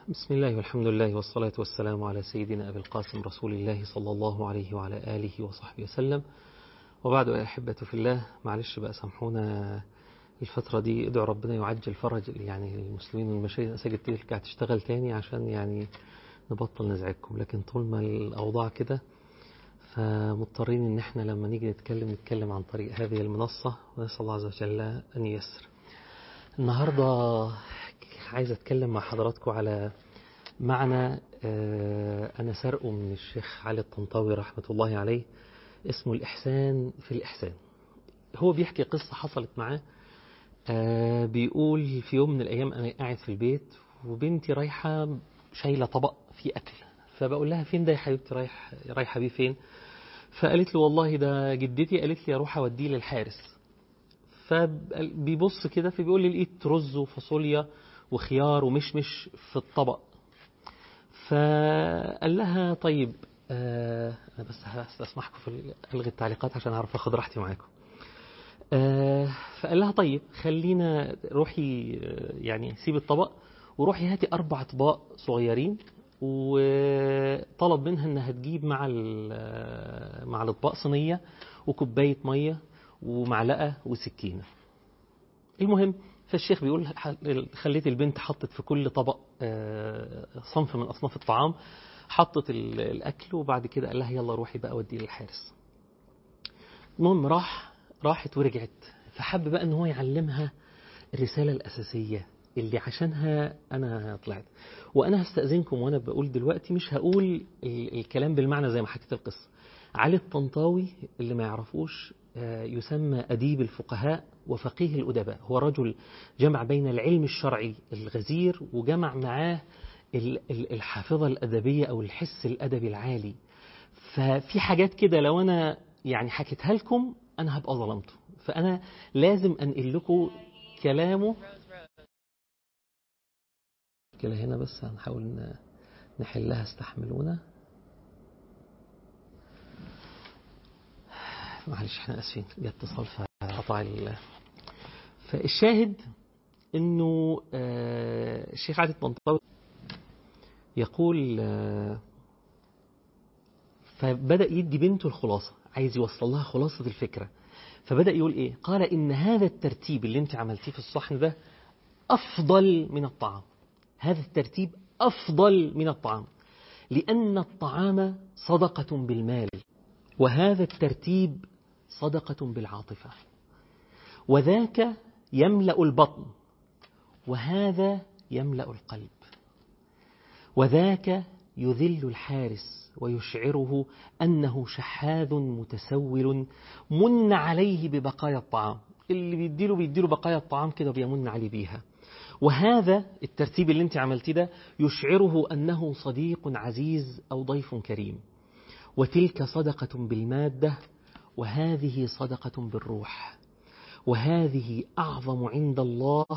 بسم الله والحمد لله والصلاة والسلام على سيدنا أبي القاسم رسول الله صلى الله عليه وعلى آله وصحبه وسلم وبعد يا أحبة في الله معلش بقى سامحونا الفترة دي ادعوا ربنا يعجل فرج يعني المسلمين والمشاهير المساجد ترجع تشتغل تاني عشان يعني نبطل نزعجكم لكن طول ما الأوضاع كده فمضطرين ان احنا لما نيجي نتكلم نتكلم عن طريق هذه المنصة ونسأل الله عز وجل أن ييسر النهاردة عايز أتكلم مع حضراتكم على معنى أنا سرقه من الشيخ علي الطنطاوي رحمة الله عليه اسمه الإحسان في الإحسان هو بيحكي قصة حصلت معاه بيقول في يوم من الأيام أنا قاعد في البيت وبنتي رايحة شايلة طبق فيه أكل فبقول لها فين ده يا حبيبتي رايح رايحة بيه فين فقالت له والله ده جدتي قالت لي أروح أوديه للحارس فبيبص كده فبيقول لي لقيت رز وفاصوليا وخيار ومشمش في الطبق فقال لها طيب آه انا بس هستسمحكم في الغي التعليقات عشان اعرف اخد راحتي معاكم آه فقال لها طيب خلينا روحي يعني سيب الطبق وروحي هاتي اربع اطباق صغيرين وطلب منها انها تجيب مع مع الاطباق صينيه وكوبايه ميه ومعلقه وسكينه المهم فالشيخ بيقول خليت البنت حطت في كل طبق صنف من أصناف الطعام حطت الأكل وبعد كده قال لها يلا روحي بقى ودي للحارس المهم راح راحت ورجعت فحب بقى ان هو يعلمها الرسالة الأساسية اللي عشانها أنا طلعت وأنا هستأذنكم وأنا بقول دلوقتي مش هقول الكلام بالمعنى زي ما حكيت القصة علي الطنطاوي اللي ما يعرفوش يسمى أديب الفقهاء وفقيه الأدباء هو رجل جمع بين العلم الشرعي الغزير وجمع معاه الحافظة الأدبية أو الحس الأدبي العالي ففي حاجات كده لو أنا يعني حكيتها لكم أنا هبقى ظلمته فأنا لازم أنقل لكم كلامه كده هنا بس هنحاول نحلها استحملونا معلش احنا اسفين جه اتصال فقطع ال فالشاهد انه الشيخ عادل طنطاوي يقول فبدأ يدي بنته الخلاصة عايز يوصل لها خلاصة الفكرة فبدأ يقول ايه قال ان هذا الترتيب اللي انت عملتيه في الصحن ده افضل من الطعام هذا الترتيب افضل من الطعام لان الطعام صدقة بالمال وهذا الترتيب صدقة بالعاطفة وذاك يملأ البطن وهذا يملأ القلب وذاك يذل الحارس ويشعره أنه شحاذ متسول من عليه ببقايا الطعام اللي بيديله بيديله بقايا الطعام كده بيمن عليه بيها وهذا الترتيب اللي انت عملتيه ده يشعره أنه صديق عزيز أو ضيف كريم وتلك صدقة بالمادة وهذه صدقة بالروح وهذه أعظم عند الله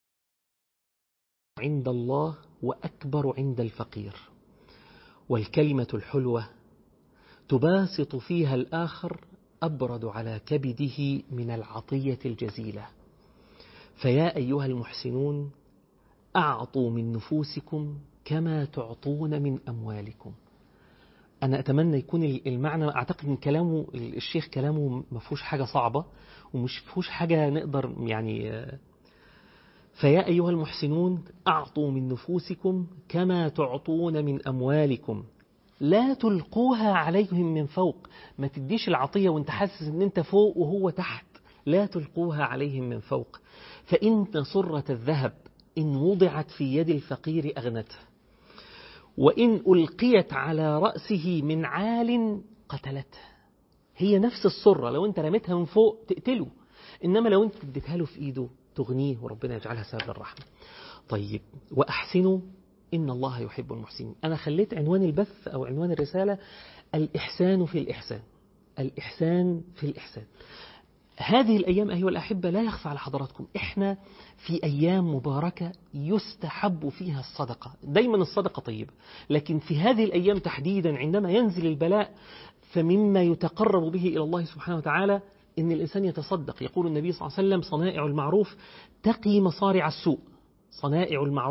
عند الله وأكبر عند الفقير والكلمة الحلوة تباسط فيها الآخر أبرد على كبده من العطية الجزيلة فيا أيها المحسنون أعطوا من نفوسكم كما تعطون من أموالكم أنا أتمنى يكون المعنى أعتقد أن كلامه الشيخ كلامه ما فيهوش حاجة صعبة ومش فيهوش حاجة نقدر يعني فيا أيها المحسنون أعطوا من نفوسكم كما تعطون من أموالكم لا تلقوها عليهم من فوق ما تديش العطية وانت حاسس ان انت فوق وهو تحت لا تلقوها عليهم من فوق فإن صرة الذهب إن وضعت في يد الفقير أغنته وإن ألقيت على رأسه من عال قتلته هي نفس السرة لو أنت رميتها من فوق تقتله إنما لو أنت اديتها له في إيده تغنيه وربنا يجعلها سبب الرحمة طيب وأحسنوا إن الله يحب المحسنين أنا خليت عنوان البث أو عنوان الرسالة الإحسان في الإحسان الإحسان في الإحسان هذه الأيام أيها الأحبة لا يخفى على حضراتكم إحنا في أيام مباركة يستحب فيها الصدقة دايما الصدقة طيبة لكن في هذه الأيام تحديدا عندما ينزل البلاء فمما يتقرب به إلى الله سبحانه وتعالى إن الإنسان يتصدق يقول النبي صلى الله عليه وسلم صنائع المعروف تقي مصارع السوء صنائع المعروف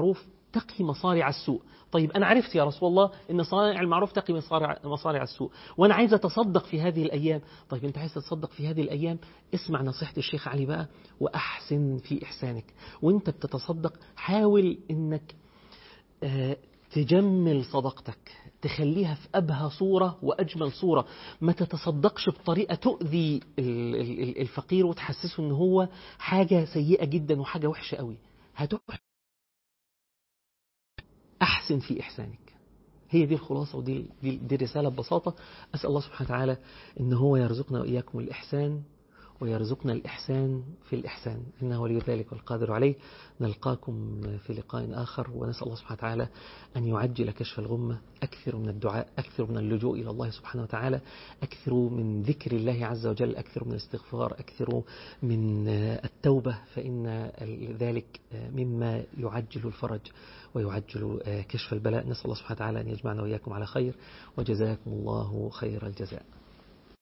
تقي مصارع السوء طيب أنا عرفت يا رسول الله أن صانع المعروف تقي مصارع, مصارع السوء وأنا عايز أتصدق في هذه الأيام طيب أنت عايز تتصدق في هذه الأيام اسمع نصيحة الشيخ علي بقى وأحسن في إحسانك وأنت بتتصدق حاول أنك آه تجمل صدقتك تخليها في أبهى صورة وأجمل صورة ما تتصدقش بطريقة تؤذي الفقير وتحسسه أنه هو حاجة سيئة جدا وحاجة وحشة قوي هتروح أحسن في إحسانك هي دي الخلاصة ودي دي, دي الرسالة ببساطة أسأل الله سبحانه وتعالى أن هو يرزقنا وإياكم الإحسان ويرزقنا الإحسان في الإحسان إنه ولي ذلك والقادر عليه نلقاكم في لقاء آخر ونسأل الله سبحانه وتعالى أن يعجل كشف الغمة أكثر من الدعاء أكثر من اللجوء إلى الله سبحانه وتعالى أكثر من ذكر الله عز وجل أكثر من الاستغفار أكثر من التوبة فإن ذلك مما يعجل الفرج ويعجل كشف البلاء نسأل الله سبحانه وتعالى أن يجمعنا وإياكم على خير وجزاكم الله خير الجزاء